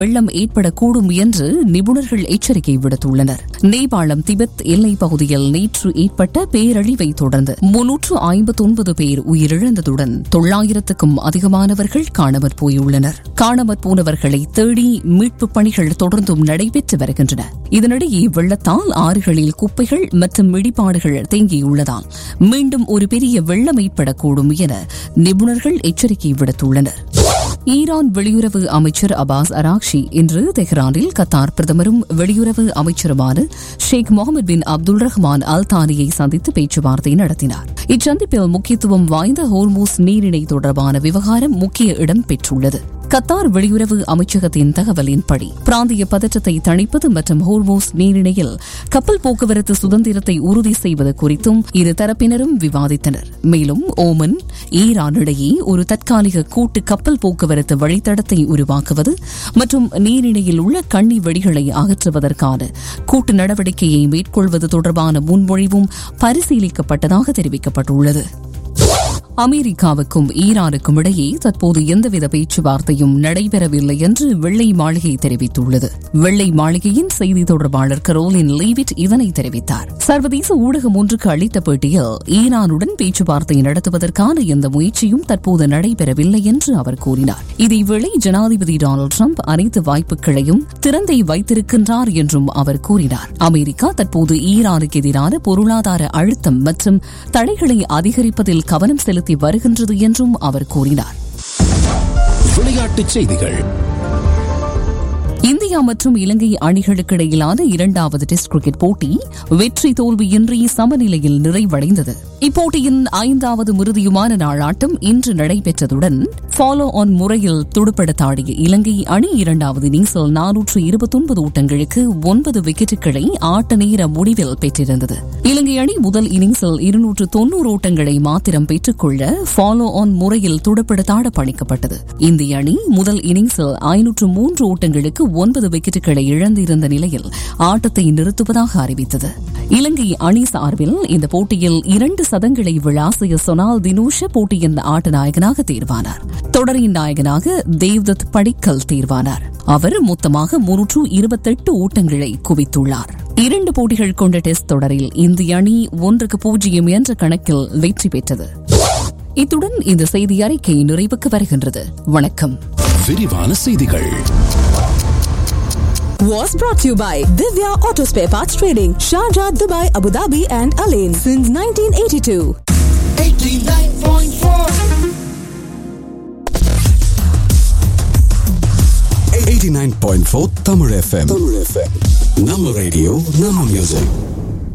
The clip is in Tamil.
வெள்ளம் ஏற்படக்கூடும் என்று நிபுணர்கள் எச்சரிக்கை விடுத்துள்ளனர் நேபாளம் திபெத் எல்லைப் பகுதியில் நேற்று ஏற்பட்ட பேரழிவை தொடர்ந்து முன்னூற்று ஐம்பத்தொன்பது பேர் உயிரிழந்ததுடன் தொள்ளாயிரத்துக்கும் அதிகமானவர்கள் காணாமற் போயுள்ளனர் காணாமற் போனவர்களை தேடி மீட்புப் பணிகள் தொடர்ந்தும் நடைபெற்று வருகின்றன இதனிடையே வெள்ளத்தால் ஆறுகளில் குப்பைகள் மற்றும் இடிபாடுகள் தேங்கியுள்ளதால் மீண்டும் ஒரு பெரிய வெள்ளம் ஏற்படக்கூடும் என நிபுணர்கள் எச்சரிக்கை விடுத்துள்ளனர் ஈரான் வெளியுறவு அமைச்சர் அபாஸ் அராக்ஷி இன்று தெஹ்ரானில் கத்தார் பிரதமரும் வெளியுறவு அமைச்சருமான ஷேக் முகமது பின் அப்துல் ரஹ்மான் அல் தானியை சந்தித்து பேச்சுவார்த்தை நடத்தினார் இச்சந்திப்பில் முக்கியத்துவம் வாய்ந்த ஹோர்மூஸ் நீரிணை தொடர்பான விவகாரம் முக்கிய இடம் பெற்றுள்ளது கத்தார் வெளியுறவு அமைச்சகத்தின் தகவலின்படி பிராந்திய பதற்றத்தை தணிப்பது மற்றும் ஹோர்மோஸ் நீரிணையில் கப்பல் போக்குவரத்து சுதந்திரத்தை உறுதி செய்வது குறித்தும் இரு தரப்பினரும் விவாதித்தனர் மேலும் ஓமன் ஈரான் இடையே ஒரு தற்காலிக கூட்டு கப்பல் போக்குவரத்து வழித்தடத்தை உருவாக்குவது மற்றும் நீரிணையில் உள்ள கண்ணி வெடிகளை அகற்றுவதற்கான கூட்டு நடவடிக்கையை மேற்கொள்வது தொடர்பான முன்மொழிவும் பரிசீலிக்கப்பட்டதாக தெரிவிக்கப்பட்டுள்ளது அமெரிக்காவுக்கும் ஈரானுக்கும் இடையே தற்போது எந்தவித பேச்சுவார்த்தையும் நடைபெறவில்லை என்று வெள்ளை மாளிகை தெரிவித்துள்ளது வெள்ளை மாளிகையின் செய்தி தொடர்பாளர் கரோலின் லீவிட் இதனை தெரிவித்தார் சர்வதேச ஊடகம் ஒன்றுக்கு அளித்த பேட்டியில் ஈரானுடன் பேச்சுவார்த்தை நடத்துவதற்கான எந்த முயற்சியும் தற்போது நடைபெறவில்லை என்று அவர் கூறினார் இதேவேளை ஜனாதிபதி டொனால்டு டிரம்ப் அனைத்து வாய்ப்புகளையும் திறந்தை வைத்திருக்கின்றார் என்றும் அவர் கூறினார் அமெரிக்கா தற்போது ஈரானுக்கு எதிரான பொருளாதார அழுத்தம் மற்றும் தடைகளை அதிகரிப்பதில் கவனம் செலுத்தி வருகின்றது என்றும் அவர் கூறினார் விளையாட்டுச் செய்திகள் இந்தியா மற்றும் இலங்கை அணிகளுக்கு இடையிலான இரண்டாவது டெஸ்ட் கிரிக்கெட் போட்டி வெற்றி தோல்வியின்றி சமநிலையில் நிறைவடைந்தது இப்போட்டியின் ஐந்தாவது மிருதியுமான நாளாட்டம் இன்று நடைபெற்றதுடன் ஃபாலோ ஆன் முறையில் துடுப்படுத்தாடிய இலங்கை அணி இரண்டாவது இன்னிங்ஸில் நானூற்று இருபத்தொன்பது ஓட்டங்களுக்கு ஒன்பது விக்கெட்டுகளை ஆட்ட நேர முடிவில் பெற்றிருந்தது இலங்கை அணி முதல் இன்னிங்ஸில் இருநூற்று தொன்னூறு ஓட்டங்களை மாத்திரம் பெற்றுக்கொள்ள ஃபாலோ ஆன் முறையில் துடுப்படுத்தாட பணிக்கப்பட்டது இந்திய அணி முதல் இன்னிங்ஸில் ஐநூற்று மூன்று ஓட்டங்களுக்கு ஒன்பது விக்கெட்டுகளை இழந்திருந்த நிலையில் ஆட்டத்தை நிறுத்துவதாக அறிவித்தது இலங்கை அணி சார்பில் இந்த போட்டியில் இரண்டு சதங்களை விளாசிய சொனால் தினூஷ போட்டியின் ஆட்ட நாயகனாக தேர்வானார் தொடரின் நாயகனாக தேவ்தத் படிக்கல் தேர்வானார் அவர் மொத்தமாக முன்னூற்று இருபத்தெட்டு ஓட்டங்களை குவித்துள்ளார் இரண்டு போட்டிகள் கொண்ட டெஸ்ட் தொடரில் இந்திய அணி ஒன்றுக்கு பூஜ்ஜியம் என்ற கணக்கில் வெற்றி பெற்றது இத்துடன் இந்த செய்தி அறிக்கை நிறைவுக்கு வருகின்றது வணக்கம் விரிவான செய்திகள் was brought to you by Divya Auto Spare Parts Trading, Sharjah, Dubai, Abu Dhabi, and Alain since 1982. 89.4 Tamil FM நம்ம ரேடியோ நம்ம மியூசிக்